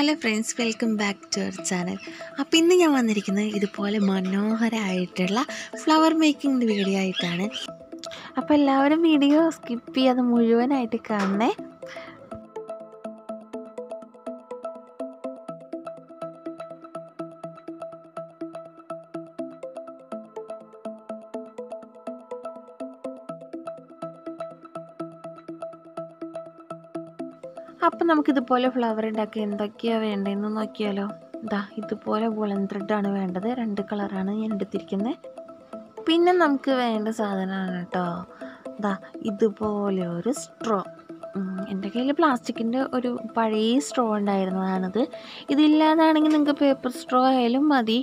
hello friends welcome back to our channel അപ്പോൾ ഇന്ന് ഞാൻ വന്നിരിക്കുന്നത് ഇതുപോലെ മനോഹരമായിട്ടുള്ള ഫ്ലവർ മേക്കിംഗ് വീഡിയോ ആയിട്ടാണ് അപ്പോൾ എല്ലാവരും വീഡിയോ സ്കിപ്പ് ചെയ്യാതെ മുഴുവനായിട്ട് കാണണേ അപ്പം നമുക്കിതുപോലെ ഫ്ലവർ ഉണ്ടാക്കി എന്തൊക്കെയാണ് വേണ്ടതെന്ന് നോക്കിയാലോ ഇതാ ഇതുപോലെ വുളൻ ത്രെഡാണ് വേണ്ടത് രണ്ട് കളറാണ് ഞാൻ എടുത്തിരിക്കുന്നത് പിന്നെ നമുക്ക് വേണ്ട സാധനമാണ് കേട്ടോ ഇതാ ഇതുപോലെ ഒരു സ്ട്രോ എൻ്റെ കയ്യിൽ പ്ലാസ്റ്റിക്കിൻ്റെ ഒരു പഴയ സ്ട്രോ ഉണ്ടായിരുന്നതാണിത് ഇതില്ലാതാണെങ്കിൽ നിങ്ങൾക്ക് പേപ്പർ സ്ട്രോ ആയാലും മതി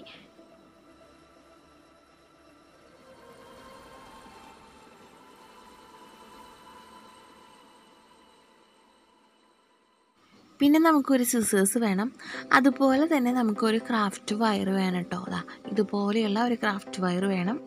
പിന്നെ നമുക്കൊരു സിസേഴ്സ് വേണം അതുപോലെ തന്നെ നമുക്കൊരു ക്രാഫ്റ്റ് വയർ വേണം കേട്ടോ അതാ ഇതുപോലെയുള്ള ഒരു ക്രാഫ്റ്റ് വയർ വേണം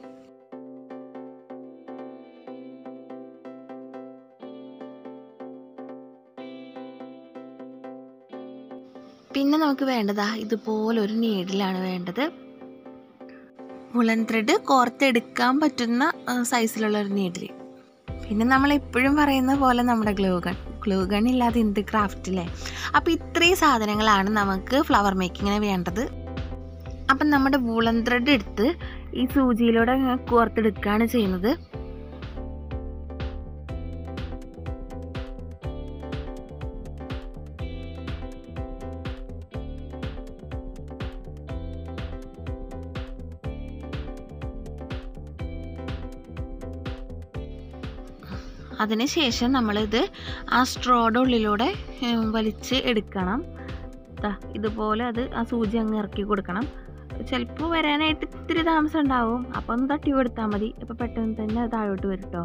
പിന്നെ നമുക്ക് വേണ്ടതാ ഇതുപോലൊരു നീഡിലാണ് വേണ്ടത് വുളൻ ത്രെഡ് കോർത്തെടുക്കാൻ പറ്റുന്ന സൈസിലുള്ള ഒരു നീഡിൽ പിന്നെ നമ്മൾ എപ്പോഴും പറയുന്ന പോലെ നമ്മുടെ ഗ്ലൂ ഗൺ ഗ്ലൂ ഗൺ ഇല്ലാതെ എന്ത് ക്രാഫ്റ്റില്ലേ അപ്പോൾ ഇത്രയും സാധനങ്ങളാണ് നമുക്ക് ഫ്ലവർ മേക്കിങ്ങിന് വേണ്ടത് അപ്പം നമ്മുടെ വൂളൻ ത്രെഡ് എടുത്ത് ഈ സൂചിയിലൂടെ കോർത്തെടുക്കുകയാണ് ചെയ്യുന്നത് അതിനുശേഷം നമ്മളിത് ആ സ്ട്രോയുടെ ഉള്ളിലൂടെ വലിച്ച് എടുക്കണം ഇതുപോലെ അത് ആ സൂചി അങ്ങ് ഇറക്കി കൊടുക്കണം ചിലപ്പോൾ വരാനായിട്ട് ഇത്തിരി താമസം ഉണ്ടാവും അപ്പം ഒന്ന് തട്ടി കൊടുത്താൽ മതി അപ്പോൾ പെട്ടെന്ന് തന്നെ താഴോട്ട് വരും കേട്ടോ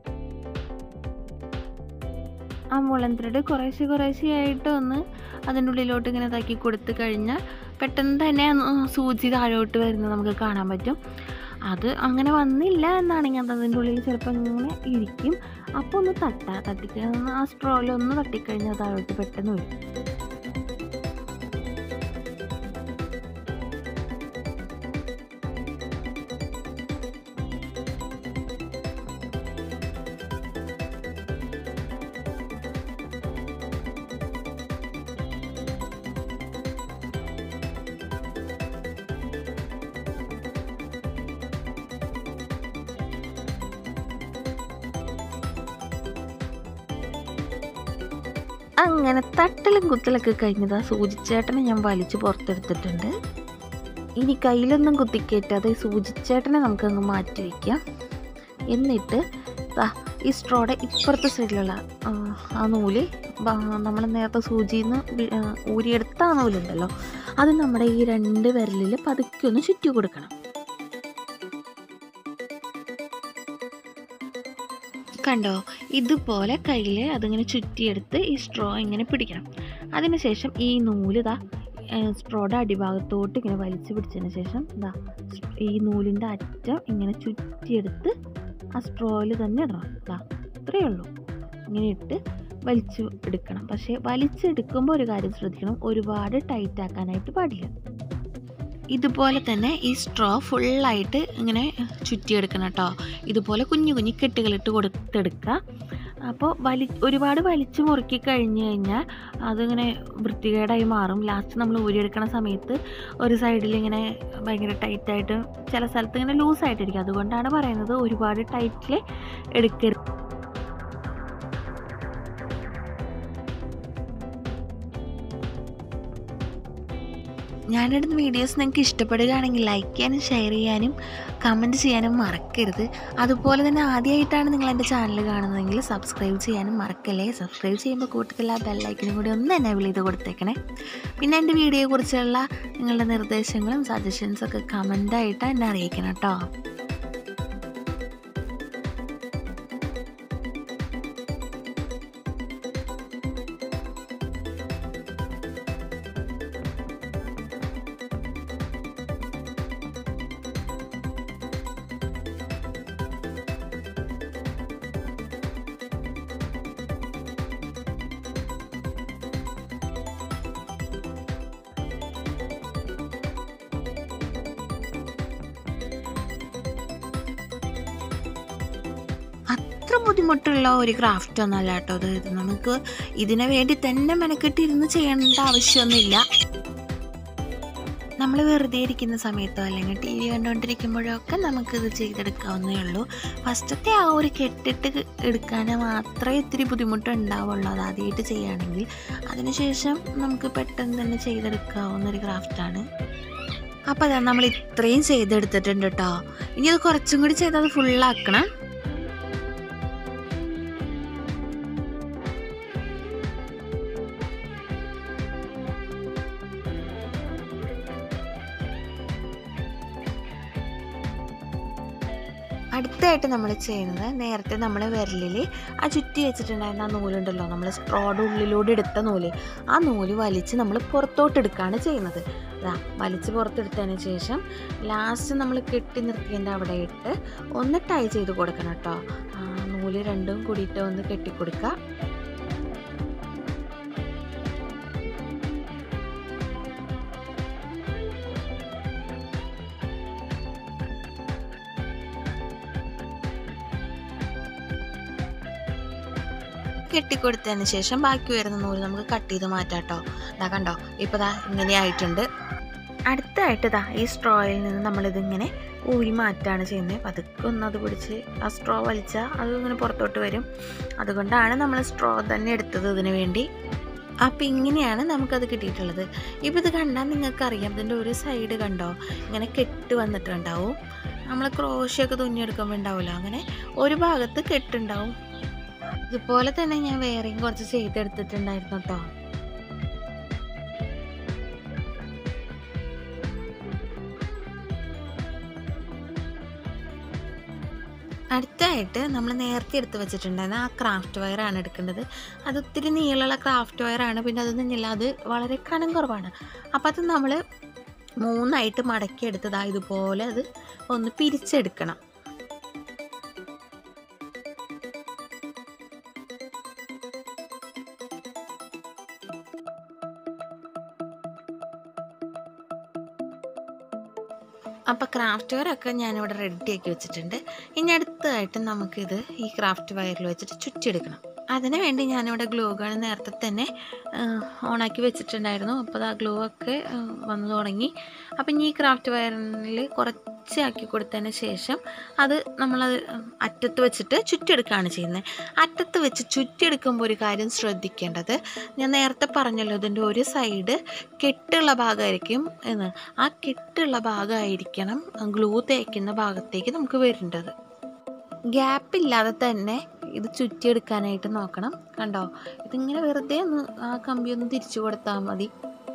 ആ മുളൻ ത്രെഡ് കുറേശ്ശെ കുറേശ്ശെ ആയിട്ട് ഒന്ന് അതിൻ്റെ ഉള്ളിലോട്ട് ഇങ്ങനെ ഇതാക്കി കൊടുത്തു കഴിഞ്ഞാൽ പെട്ടെന്ന് തന്നെ സൂചി താഴോട്ട് വരുന്നത് നമുക്ക് കാണാൻ പറ്റും അത് അങ്ങനെ വന്നില്ല എന്നാണെങ്കിൽ അത് അതിൻ്റെ ഉള്ളിൽ ചിലപ്പോൾ ഇങ്ങനെ ഇരിക്കും അപ്പോൾ ഒന്ന് തട്ടാ തട്ടിക്കഴിഞ്ഞാൽ ആ സ്ട്രോയിൽ ഒന്ന് തട്ടിക്കഴിഞ്ഞാൽ താഴോട്ട് പെട്ടെന്ന് വരും അങ്ങനെ തട്ടലും കുത്തലൊക്കെ കഴിഞ്ഞതാ സൂചിച്ചേട്ടനെ ഞാൻ വലിച്ചു പുറത്തെടുത്തിട്ടുണ്ട് ഇനി കയ്യിലൊന്നും കുത്തിക്കയറ്റാതെ സൂചിച്ചേട്ടനെ നമുക്കങ്ങ് മാറ്റി വയ്ക്കാം എന്നിട്ട് ഈ സ്ട്രോയുടെ ഇപ്പുറത്തെ സൈഡിലുള്ള ആ നൂല് നമ്മൾ നേരത്തെ സൂചിയിൽ നിന്ന് ഊരിയെടുത്ത ആ നൂലുണ്ടല്ലോ അത് നമ്മുടെ ഈ രണ്ട് വിരലിൽ പതുക്കെ ഒന്ന് ചുറ്റി കൊടുക്കണം കണ്ടോ ഇതുപോലെ കയ്യിൽ അതിങ്ങനെ ചുറ്റിയെടുത്ത് ഈ സ്ട്രോ ഇങ്ങനെ പിടിക്കണം അതിനുശേഷം ഈ നൂല് ഇതാ സ്ട്രോയുടെ അടിഭാഗത്തോട്ട് ഇങ്ങനെ വലിച്ചു പിടിച്ചതിന് ശേഷം ഇതാ ഈ നൂലിൻ്റെ അറ്റം ഇങ്ങനെ ചുറ്റിയെടുത്ത് ആ സ്ട്രോയിൽ തന്നെ ഇടണം ഇതാ ഇത്രയേ ഉള്ളൂ ഇങ്ങനെ ഇട്ട് വലിച്ചു എടുക്കണം പക്ഷേ വലിച്ചെടുക്കുമ്പോൾ ഒരു കാര്യം ശ്രദ്ധിക്കണം ഒരുപാട് ടൈറ്റ് ആക്കാനായിട്ട് പാടില്ല ഇതുപോലെ തന്നെ ഈ സ്ട്രോ ഫുള്ളായിട്ട് ഇങ്ങനെ ചുറ്റിയെടുക്കണം കേട്ടോ ഇതുപോലെ കുഞ്ഞു കുഞ്ഞു കെട്ടുകളിട്ട് കൊടുത്തെടുക്കുക അപ്പോൾ വലി ഒരുപാട് വലിച്ചു മുറുക്കി കഴിഞ്ഞ് കഴിഞ്ഞാൽ അതിങ്ങനെ വൃത്തികേടായി മാറും ലാസ്റ്റ് നമ്മൾ ഊരിയെടുക്കണ സമയത്ത് ഒരു സൈഡിൽ ഇങ്ങനെ ഭയങ്കര ടൈറ്റായിട്ട് ചില സ്ഥലത്ത് ഇങ്ങനെ ലൂസായിട്ടിരിക്കും അതുകൊണ്ടാണ് പറയുന്നത് ഒരുപാട് ടൈറ്റിൽ എടുക്കരുത് ഞാനിടുന്ന വീഡിയോസ് നിങ്ങൾക്ക് ഇഷ്ടപ്പെടുകയാണെങ്കിൽ ലൈക്ക് ചെയ്യാനും ഷെയർ ചെയ്യാനും കമൻറ്റ് ചെയ്യാനും മറക്കരുത് അതുപോലെ തന്നെ ആദ്യമായിട്ടാണ് നിങ്ങൾ എൻ്റെ ചാനൽ കാണുന്നതെങ്കിൽ സബ്സ്ക്രൈബ് ചെയ്യാനും മറക്കല്ലേ സബ്സ്ക്രൈബ് ചെയ്യുമ്പോൾ കൂട്ടത്തിൽ ആ ബെല്ലൈക്കനും കൂടി ഒന്ന് എനേബിൾ ചെയ്ത് കൊടുത്തേക്കണേ പിന്നെ എൻ്റെ വീഡിയോയെക്കുറിച്ചുള്ള നിങ്ങളുടെ നിർദ്ദേശങ്ങളും സജഷൻസൊക്കെ കമൻ്റായിട്ട് എന്നെ അറിയിക്കണം കേട്ടോ അത്ര ബുദ്ധിമുട്ടുള്ള ഒരു ക്രാഫ്റ്റ് ഒന്നല്ല കേട്ടോ ഇത് ഇത് നമുക്ക് ഇതിനു വേണ്ടി തന്നെ മെനക്കെട്ടിരുന്ന് ചെയ്യേണ്ട ആവശ്യമൊന്നുമില്ല നമ്മൾ വെറുതെ ഇരിക്കുന്ന സമയത്തോ അല്ലെങ്കിൽ ടി വി കണ്ടുകൊണ്ടിരിക്കുമ്പോഴോ ഒക്കെ നമുക്കിത് ചെയ്തെടുക്കാവുന്നേ ഉള്ളൂ ഫസ്റ്റത്തെ ആ ഒരു കെട്ടിട്ട് എടുക്കാൻ മാത്രമേ ഇത്തിരി ബുദ്ധിമുട്ടുണ്ടാവുള്ളൂ അത് ആദ്യമായിട്ട് ചെയ്യുകയാണെങ്കിൽ അതിനുശേഷം നമുക്ക് പെട്ടെന്ന് തന്നെ ചെയ്തെടുക്കാവുന്ന ഒരു ക്രാഫ്റ്റാണ് അപ്പോൾ അതാ നമ്മൾ ഇത്രയും ചെയ്തെടുത്തിട്ടുണ്ട് കേട്ടോ ഇനി അത് കുറച്ചും കൂടി ചെയ്ത് അത് ഫുള്ളാക്കണം അടുത്തായിട്ട് നമ്മൾ ചെയ്യുന്നത് നേരത്തെ നമ്മൾ വിരലിൽ ആ ചുറ്റി വെച്ചിട്ടുണ്ടായിരുന്ന ആ നൂലുണ്ടല്ലോ നമ്മൾ സ്ട്രോയുടെ ഉള്ളിലൂടെ എടുത്ത നൂല് ആ നൂല് വലിച്ച് നമ്മൾ പുറത്തോട്ട് എടുക്കുകയാണ് ചെയ്യുന്നത് അതാ വലിച്ച് പുറത്തെടുത്തതിന് ശേഷം ലാസ്റ്റ് നമ്മൾ കെട്ടി നിർത്തിയതിൻ്റെ അവിടെ ഇട്ട് ഒന്ന് ടൈ ചെയ്ത് കൊടുക്കണം കേട്ടോ ആ നൂല് രണ്ടും കൂടിയിട്ട് ഒന്ന് കെട്ടിക്കൊടുക്കുക കെട്ടിക്കൊടുത്തതിന് ശേഷം ബാക്കി വരുന്ന നൂല് നമുക്ക് കട്ട് ചെയ്ത് മാറ്റാം കേട്ടോ ഇതാ കണ്ടോ ഇപ്പോൾ ദാ ഇങ്ങനെ ആയിട്ടുണ്ട് അടുത്തായിട്ട് ദാ ഈ സ്ട്രോയിൽ നിന്ന് നമ്മളിതിങ്ങനെ ഊരി മാറ്റാണ് ചെയ്യുന്നത് പതുക്കെ ഒന്ന് അത് പിടിച്ച് ആ സ്ട്രോ വലിച്ചാൽ അത് ഇങ്ങനെ പുറത്തോട്ട് വരും അതുകൊണ്ടാണ് നമ്മൾ സ്ട്രോ തന്നെ എടുത്തത് ഇതിന് വേണ്ടി അപ്പം ഇങ്ങനെയാണ് നമുക്കത് കിട്ടിയിട്ടുള്ളത് ഇപ്പം ഇത് കണ്ടാൽ നിങ്ങൾക്കറിയാം ഇതിൻ്റെ ഒരു സൈഡ് കണ്ടോ ഇങ്ങനെ കെട്ട് വന്നിട്ടുണ്ടാവും നമ്മൾ ക്രോഷയൊക്കെ തുന്നിയെടുക്കുമ്പോൾ ഉണ്ടാവുമല്ലോ അങ്ങനെ ഒരു ഭാഗത്ത് കെട്ടുണ്ടാവും ഇതുപോലെ തന്നെ ഞാൻ വേറെയും കുറച്ച് ചെയ്തെടുത്തിട്ടുണ്ടായിരുന്നു കേട്ടോ അടുത്തായിട്ട് നമ്മൾ നേരത്തെ എടുത്ത് വെച്ചിട്ടുണ്ടായിരുന്ന ആ ക്രാഫ്റ്റ് വയറാണ് എടുക്കേണ്ടത് അത് ഒത്തിരി നീളമുള്ള ക്രാഫ്റ്റ് വയറാണ് പിന്നെ അതൊന്നുമില്ല അത് വളരെ കനം കുറവാണ് അപ്പം അത് നമ്മൾ മൂന്നായിട്ട് മടക്കി എടുത്തതാ ഇതുപോലെ അത് ഒന്ന് പിരിച്ചെടുക്കണം അപ്പോൾ ക്രാഫ്റ്റ് വെയറൊക്കെ ഞാനിവിടെ റെഡിയാക്കി വെച്ചിട്ടുണ്ട് ഇനി അടുത്തതായിട്ട് നമുക്കിത് ഈ ക്രാഫ്റ്റ് വയറിൽ വെച്ചിട്ട് ചുറ്റിയെടുക്കണം അതിന് വേണ്ടി ഞാനിവിടെ ഗ്ലൂ ഗൺ നേരത്തെ തന്നെ ഓണാക്കി വെച്ചിട്ടുണ്ടായിരുന്നു അപ്പോൾ ആ ഗ്ലൂ ഒക്കെ ആ, വന്നു തുടങ്ങി അപ്പം ഇനി ഈ ക്രാഫ്റ്റ് വയറിൽ കുറച്ച് ആക്കി കൊടുത്തതിന് ശേഷം അത് നമ്മളത് അറ്റത്ത് വെച്ചിട്ട് ചുറ്റിയെടുക്കുകയാണ് ചെയ്യുന്നത് അറ്റത്ത് വെച്ച് ചുറ്റിയെടുക്കുമ്പോൾ ഒരു കാര്യം ശ്രദ്ധിക്കേണ്ടത് ഞാൻ നേരത്തെ പറഞ്ഞല്ലോ ഇതിൻ്റെ ഒരു സൈഡ് കെട്ടുള്ള ഭാഗമായിരിക്കും എന്ന് ആ കെട്ടുള്ള ഭാഗമായിരിക്കണം ഗ്ലൂ തേക്കുന്ന ഭാഗത്തേക്ക് നമുക്ക് വരേണ്ടത് ഗ്യാപ്പ് ഇല്ലാതെ തന്നെ ഇത് ചുറ്റിയെടുക്കാനായിട്ട് നോക്കണം കണ്ടോ ഇതിങ്ങനെ വെറുതെ ഒന്ന് ആ കമ്പി ഒന്ന് തിരിച്ചു കൊടുത്താൽ മതി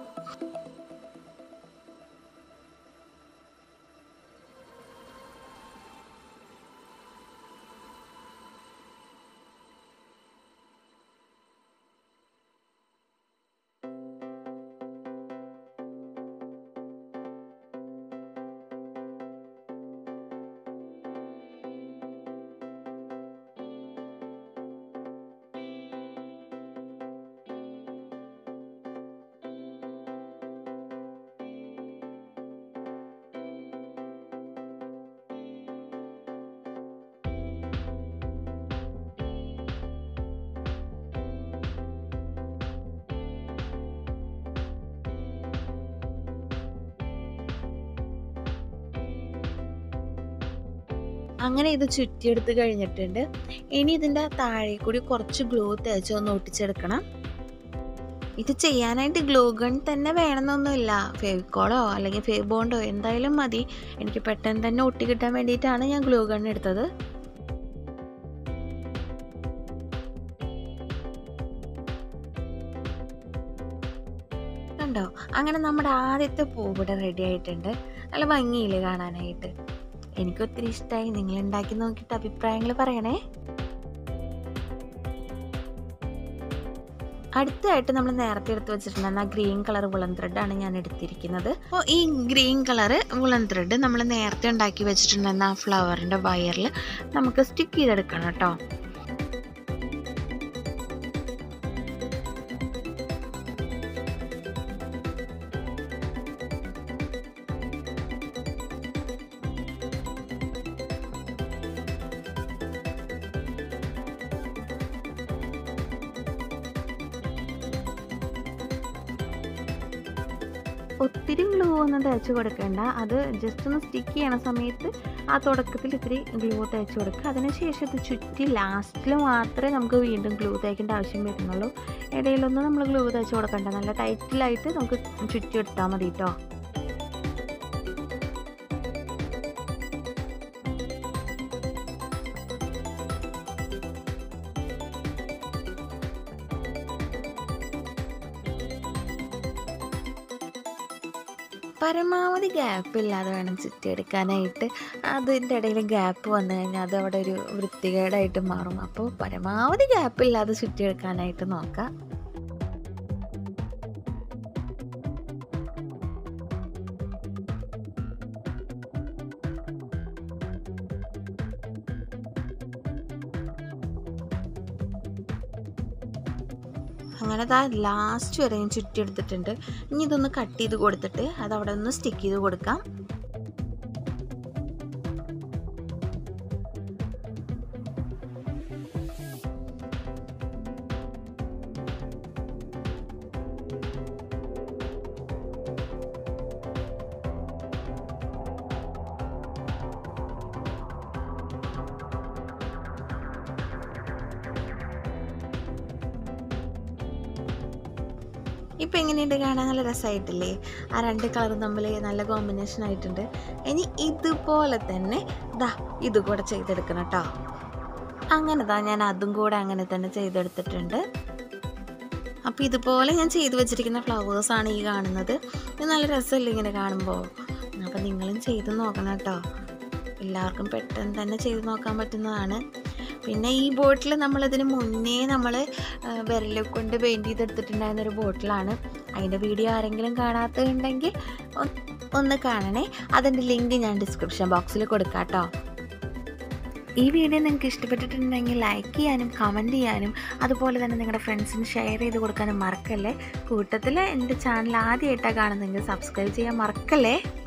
അങ്ങനെ ഇത് ചുറ്റിയെടുത്ത് കഴിഞ്ഞിട്ടുണ്ട് ഇനി ഇതിൻ്റെ താഴെ കൂടി കുറച്ച് ഗ്ലൂ തേച്ച് ഒന്ന് ഒട്ടിച്ചെടുക്കണം ഇത് ചെയ്യാനായിട്ട് ഗ്ലൂ ഗൺ തന്നെ വേണമെന്നൊന്നുമില്ല ഫെവിക്കോളോ അല്ലെങ്കിൽ ഫേവ് ബോണ്ടോ എന്തായാലും മതി എനിക്ക് പെട്ടെന്ന് തന്നെ ഒട്ടി കിട്ടാൻ വേണ്ടിയിട്ടാണ് ഞാൻ ഗ്ലൂ ഗൺ എടുത്തത് കണ്ടോ അങ്ങനെ നമ്മുടെ ആദ്യത്തെ പൂ ഇവിടെ റെഡി ആയിട്ടുണ്ട് നല്ല ഭംഗിയില്ലേ കാണാനായിട്ട് എനിക്ക് ഒത്തിരി ഇഷ്ടമായി നിങ്ങൾ ഉണ്ടാക്കി നോക്കിയിട്ട് അഭിപ്രായങ്ങൾ പറയണേ അടുത്തായിട്ട് നമ്മൾ നേരത്തെ എടുത്ത് വെച്ചിട്ടുണ്ടായിരുന്ന ആ ഗ്രീൻ കളർ വുളൻ ത്രെഡാണ് ഞാൻ എടുത്തിരിക്കുന്നത് അപ്പോൾ ഈ ഗ്രീൻ കളർ വുളൻ ത്രെഡ് നമ്മൾ നേരത്തെ ഉണ്ടാക്കി വെച്ചിട്ടുണ്ടായിരുന്ന ആ ഫ്ലവറിൻ്റെ വയറിൽ നമുക്ക് സ്റ്റിക്ക് ചെയ്തെടുക്കണം കേട്ടോ ഒത്തിരി ഗ്ലൂ ഒന്നും തേച്ച് കൊടുക്കേണ്ട അത് ജസ്റ്റ് ഒന്ന് സ്റ്റിക്ക് ചെയ്യണ സമയത്ത് ആ തുടക്കത്തിൽ ഇത്തിരി ഗ്ലൂ തേച്ച് കൊടുക്കുക അതിനുശേഷം ഇത് ചുറ്റി ലാസ്റ്റിൽ മാത്രമേ നമുക്ക് വീണ്ടും ഗ്ലൂ തേക്കേണ്ട ആവശ്യം വരുന്നുള്ളൂ ഇടയിലൊന്നും നമ്മൾ ഗ്ലൂ തേച്ച് കൊടുക്കണ്ട നല്ല ടൈറ്റിലായിട്ട് നമുക്ക് ചുറ്റി എടുത്താൽ മതി കേട്ടോ പരമാവധി ഗ്യാപ്പ് ഇല്ലാതെ വേണം ചുറ്റിയെടുക്കാനായിട്ട് അതിൻ്റെ ഇടയിൽ ഗ്യാപ്പ് വന്നു കഴിഞ്ഞാൽ അത് അവിടെ ഒരു വൃത്തികേടായിട്ട് മാറും അപ്പോൾ പരമാവധി ഗ്യാപ്പ് ഇല്ലാതെ ചുറ്റിയെടുക്കാനായിട്ട് നോക്കാം അങ്ങനെ ദാ ലാസ്റ്റ് വരെ ഞാൻ ചുറ്റിയെടുത്തിട്ടുണ്ട് ഇനി ഇതൊന്ന് കട്ട് ചെയ്ത് കൊടുത്തിട്ട് അത് അവിടെ ഒന്ന് സ്റ്റിക്ക് ചെയ്ത് കൊടുക്കാം ഇപ്പം എങ്ങനെയുണ്ട് കാണാൻ നല്ല രസമായിട്ടില്ലേ ആ രണ്ട് കളറും തമ്മിൽ നല്ല കോമ്പിനേഷൻ ആയിട്ടുണ്ട് ഇനി ഇതുപോലെ തന്നെ ദാ ഇത് കൂടെ ചെയ്തെടുക്കണം കേട്ടോ അങ്ങനെ ദാ ഞാൻ അതും കൂടെ അങ്ങനെ തന്നെ ചെയ്തെടുത്തിട്ടുണ്ട് അപ്പോൾ ഇതുപോലെ ഞാൻ ചെയ്തു വെച്ചിരിക്കുന്ന ഫ്ലവേഴ്സാണ് ഈ കാണുന്നത് ഇത് നല്ല രസമല്ലേ ഇങ്ങനെ കാണുമ്പോൾ അപ്പോൾ നിങ്ങളും ചെയ്ത് നോക്കണം കേട്ടോ എല്ലാവർക്കും പെട്ടെന്ന് തന്നെ ചെയ്ത് നോക്കാൻ പറ്റുന്നതാണ് പിന്നെ ഈ ബോട്ടിൽ നമ്മളിതിന് മുന്നേ നമ്മൾ വിരൽ കൊണ്ട് പെയിൻറ്റ് ചെയ്തെടുത്തിട്ടുണ്ടായിരുന്ന ഒരു ബോട്ടിലാണ് അതിൻ്റെ വീഡിയോ ആരെങ്കിലും കാണാത്തതുണ്ടെങ്കിൽ ഒന്ന് കാണണേ അതിൻ്റെ ലിങ്ക് ഞാൻ ഡിസ്ക്രിപ്ഷൻ ബോക്സിൽ കൊടുക്കാം കേട്ടോ ഈ വീഡിയോ നിങ്ങൾക്ക് ഇഷ്ടപ്പെട്ടിട്ടുണ്ടെങ്കിൽ ലൈക്ക് ചെയ്യാനും കമൻറ്റ് ചെയ്യാനും അതുപോലെ തന്നെ നിങ്ങളുടെ ഫ്രണ്ട്സിന് ഷെയർ ചെയ്ത് കൊടുക്കാനും മറക്കല്ലേ കൂട്ടത്തിൽ എൻ്റെ ചാനൽ ആദ്യമായിട്ടാണ് കാണുന്നതെങ്കിൽ സബ്സ്ക്രൈബ് ചെയ്യാൻ മറക്കല്ലേ